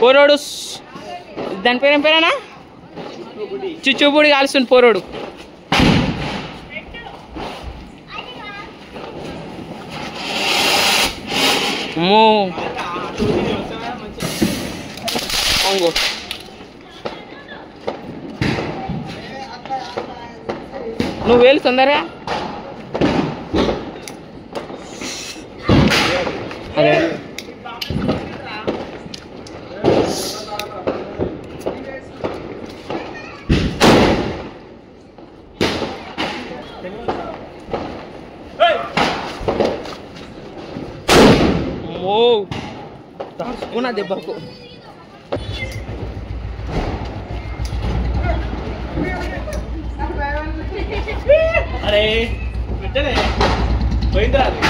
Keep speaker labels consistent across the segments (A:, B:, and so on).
A: పోరోడు స్- దాని పేరు ఏం పేరేనా చుచ్చుబుడి కాలుస్తుంది పోరోడు అమ్మో. అంగో నువ్వు వేలు తొందరగా అదే అమ్మో తడుచుకున్నా దెబ్బకు
B: అరే పెట్టలే పోయిందిరా అది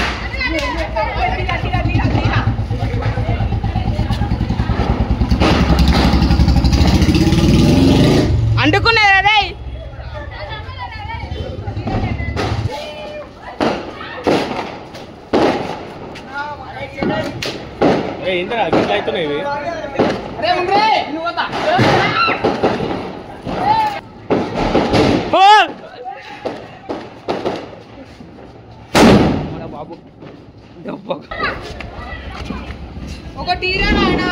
A: అంటుకున్నది అదే
B: ఏ ఏందిరా గిట్ల అవుతున్నాయి ఇవి
A: మన బాబు దెబ్బకు
C: ఒక టీరా నాయనా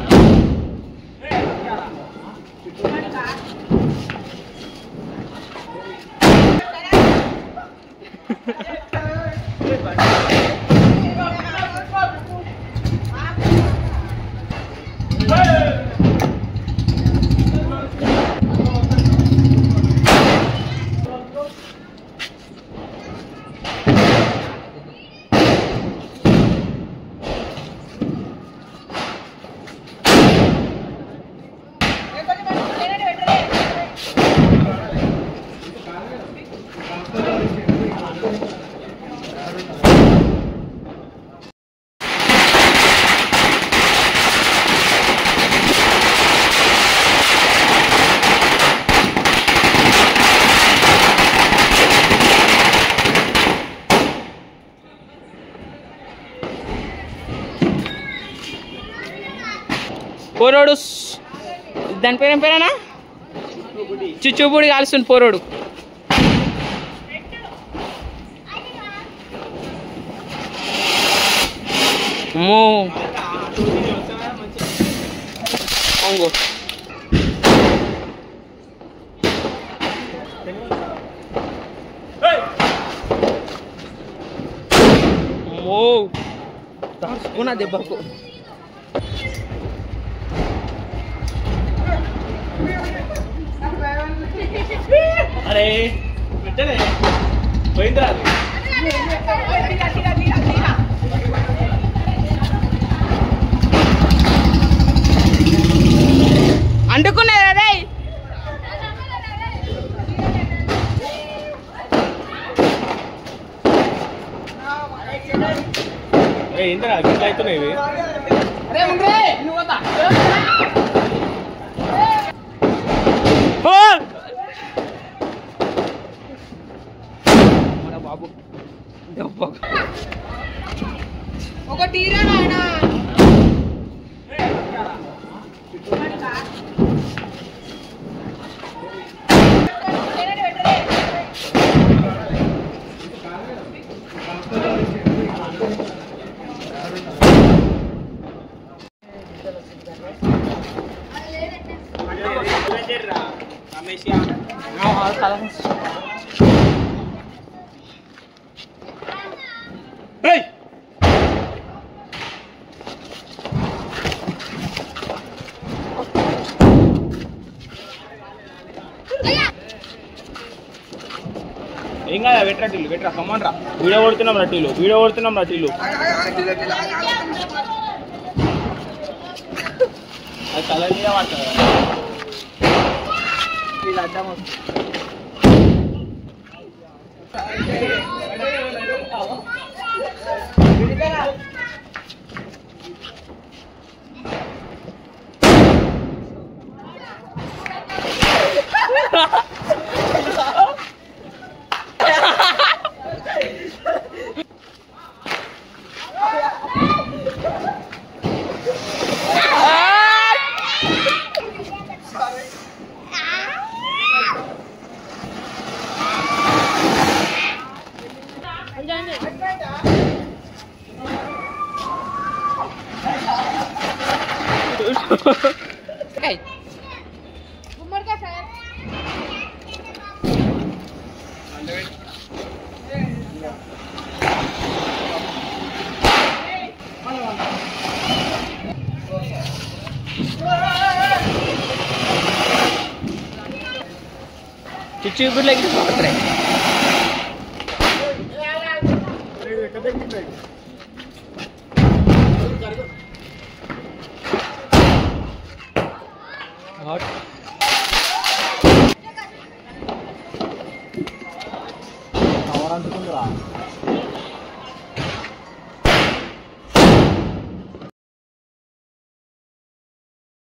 A: పోరోడు స్- దాని పేరు ఏం పేరేనా చుచ్చుబుడి కాలుస్తుంది పోరోడు అమ్మో అంగో అమ్మో తడుచుకున్నా దెబ్బకు
B: అరే పెట్టలే పోయిందిరా అది
A: అంటుకున్నది అదే
B: ఏ ఏందిరా గిట్ల అవుతున్నాయి ఇవి
A: మన బాబు దెబ్బకు
C: ఒక టీరా నాయనా
B: ఏయ్! ఏం కాదా వెట్రా టీలు వెట్రా కమాన్ రా వీడియో కొడుతున్నాం రా టీలు వీడియో కొడుతున్నాం రా టీలు అది తల మీద పడుతుంది
A: వీళ్ళు అడ్డం వస్తుంది.
C: గుమ్మడికాయ సార్
A: చిచ్చు గుడ్లకి పక్కరే హాట్
B: కవర్ అంటుకుందిరా